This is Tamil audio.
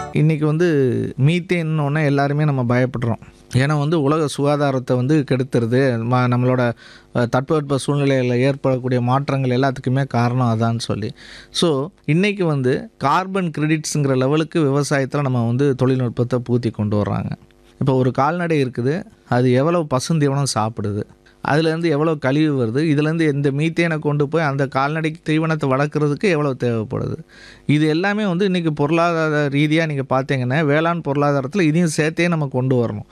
இன்றைக்கி வந்து மீத்தேன்னொன்னே எல்லாருமே நம்ம பயப்படுறோம் ஏன்னா வந்து உலக சுகாதாரத்தை வந்து கெடுத்துருது ம நம்மளோட அஹ், தட்பவெட்ப சூழ்நிலையில் ஏற்படக்கூடிய மாற்றங்கள் எல்லாத்துக்குமே காரணம் அதான்னு சொல்லி ஸோ இன்றைக்கி வந்து கார்பன் கிரெடிட்ஸுங்கிற லெவலுக்கு விவசாயத்தில் நம்ம வந்து தொழில்நுட்பத்தை பூத்தி கொண்டு வர்றாங்க இப்போ ஒரு கால்நடை இருக்குது அது எவ்வளோ பசுந்தீவனம் சாப்பிடுது அதுலேருந்து எவ்வளோ கழிவு வருது இதுலேருந்து இந்த மீத்தேனை கொண்டு போய் அந்த கால்நடைக்கு தீவனத்தை வளர்க்குறதுக்கு எவ்வளோ தேவைப்படுது இது எல்லாமே வந்து இன்றைக்கி பொருளாதார ரீதியாக நீங்கள் பார்த்தீங்கன்னா வேளாண் பொருளாதாரத்தில் இதையும் சேர்த்தே நம்ம கொண்டு வரணும்